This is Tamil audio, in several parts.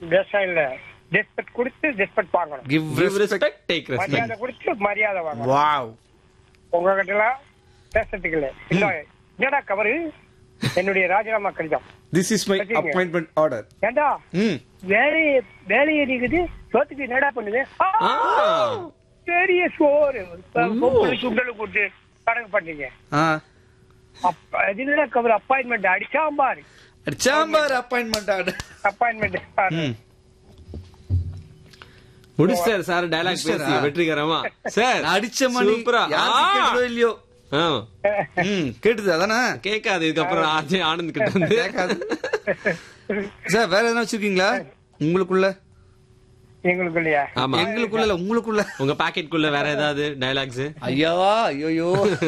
தேசம் இல்ல ரெஸ்பெக்ட் கொடுத்து ரெஸ்பெக்ட் வாங்கணும் give Give respect, take respect. மரியாதை கொடுத்து மரியாதை வாங்கணும் வாவ் உங்ககிட்ட எல்லாம் பேசுறதுக்கு இல்ல இல்ல என்னடா கவரு என்னுடைய ராஜினாமா கடிதம் திஸ் இஸ் மை வச்சுக்கங்க. அப்பாயின்மெண்ட் ஆர்டர் ஏண்டா ம் வேலையை வேலையை இருக்குது சோத்துக்கு என்னடா பண்ணுது ஆ, ஆ. பெரிய சோறு பொங்கல் சுண்டல் கூட்டு கணக்கு பண்ணீங்க ஆ அப்ப அது என்னடா கவர் அப்பாயின்மெண்ட் அடிச்சாம்பாரு சாம்பார் அப்பாயின்மெண்ட் ஆர்டர் அப்பாயின்மெண்ட் ம் முடிச்சிட்டாரு சார் டயலாக் முடிச்சிட்டாரா? பேசி வெற்றிகரமா சார் அடிச்ச மணி சூப்பரா யாருக்கு கேக்குதோ இல்லையோ ஆ. ம் கேட்டுது அதானே கேட்காது இதுக்கப்புறம் அஜய் ஆனந்த் கிட்ட வந்து கேட்காது சார் வேற எதனா வச்சிருக்கீங்களா உங்களுக்குள்ள எங்களுக்கு இல்லையா ஆமா எங்களுக்குள்ள இல்ல உங்களுக்குள்ள உங்க பாக்கெட் குள்ள வேற ஏதாவது டயலாக்ஸ் ஐயா ஐயோயோ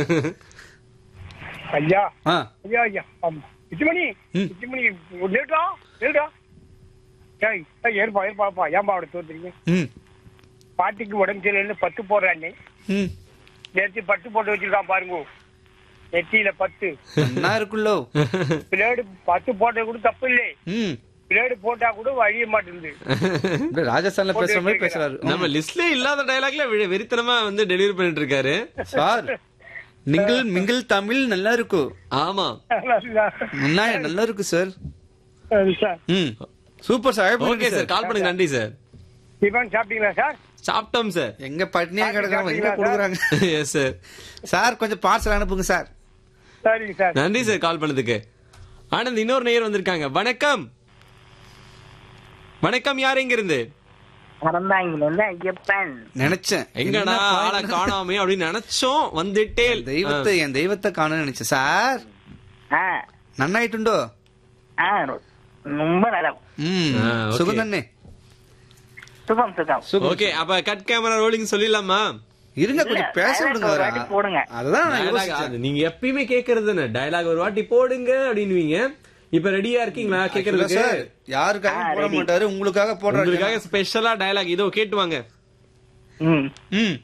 ஐயா ஆ ஐயா ஐயா ஆமா இச்சுமணி ம். இச்சுமணி லேட்டா லேட்டா ஏய் ஏய், ஏற்பா ஏற்பாப்பா ஏன்பா அவனை தோத்துறீங்க ம் பாட்டிக்கு உடம்பு சரியில்லைன்னு பத்து போடுறானே ம் நேற்று பட்டு போட்டு வச்சிருக்கான் பாருங்க நெத்தியில பத்து என்ன இருக்குல்லோ பிளேடு பத்து போட்டது கூட தப்பு இல்லை ம் பிளேடு போட்டா கூட வழிய மாட்டேங்குது இப்படி ராஜஸ்தான்ல பேசுற மாதிரி பேசுறாரு நம்ம லிஸ்ட்ல இல்லாத டயலாக்ல வெறித்தனமா வந்து டெலிவரி பண்ணிட்டு இருக்காரு சார் நீங்கள் மிங்கிள் தமிழ் நல்லா இருக்கும் ஆமா முன்னா நல்லா இருக்கு சார் சரி சார் ம் super sir okay sir call பண்ணுங்க நன்றி சார் டிஃபன் சாப்பிட்டீங்களா சார் சாப்பிட்டோம் சார் எங்க பட்னியா கிடக்குறாங்க எங்க சாப்பிட்டீங்களா, கொடுக்குறாங்க எஸ் சார் சார் கொஞ்சம் பார்சல் அனுப்புங்க சார் சரிங்க சார் நன்றி சார் கால் பண்ணதுக்கு ஆனந்த் இன்னொரு நேயர் வந்திருக்காங்க வணக்கம் வணக்கம் யார் எங்க இருந்து அறந்தாங்கில இருந்து ஐயப்பன் நினைச்சேன் எங்கடா என்ன ஆளை point? காணாமே அப்படின்னு நினைச்சோம் வந்துட்டே என் தெய்வத்தை என் தெய்வத்தை காணும்னு நினைச்சேன் சார் ஆ நன்னாயிட்டுண்டோ ஆ ரொம்ப நலம் ம் ஆ, okay. சுகம் தானே சுகம் சுகம் சுகம் ஓகே அப்ப கட் கேமரா ரோலிங் சொல்லிடலாமா இருங்க கொஞ்சம் இல்ல, பேச dialogue விடுங்க ஒரு வரா. வாட்டி போடுங்க. அதுதான் நான் Dialogue யோசிச்சேன். அது நீங்க எப்பயுமே கேக்குறது தானே டயலாக் ஒரு வாட்டி போடுங்க அப்படின்னுவீங்க இப்ப ரெடியா இருக்கீங்களா Actually, கேக்குறதுக்கு சார் யாருக்காக ஆ, போட ready. மாட்டாரு உங்களுக்காக போடுறாரு உங்களுக்காக ஸ்பெஷலா டயலாக் இதோ கேட்டு வாங்க ம் ம்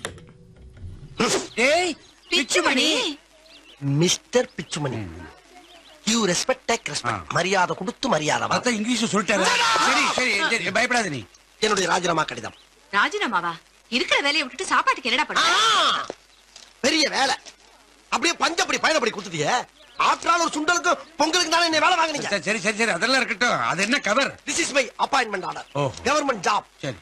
ஏய் Pichumani mister Pichumani you respect take respect மரியாதை கொடுத்து மரியாதை வா. அதான் இங்கிலீஷ் சொல்லிட்டாரு சரி சரி சரி பயப்படாத நீ என்னுடைய ராஜினாமா கடிதம் ராஜினாமாவா இருக்கிற வேலையை விட்டுட்டு சாப்பாட்டுக்கு என்னடா ஆ! பண்ண பெரிய வேலை அப்படியே பஞ்சப்படி பயணப்படி கொடுத்துட்டியே ஆஃப்டர் ஒரு சுண்டலுக்கு பொங்கலுக்கு தானே என்ன வேலை வாங்குனீங்க சரி, சரி சரி சரி அதெல்லாம் இருக்கட்டும் அது என்ன cover this is my appointment order oh. Government job சரி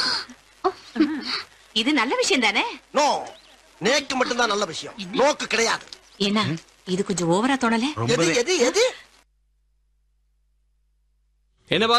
இது நல்ல விஷயம் தானே நோ நேக்கு மட்டும்தான் நல்ல விஷயம் நோக்கு கிடையாது என்ன இது கொஞ்சம் ஓவரா தோணல எது எது எது என்ன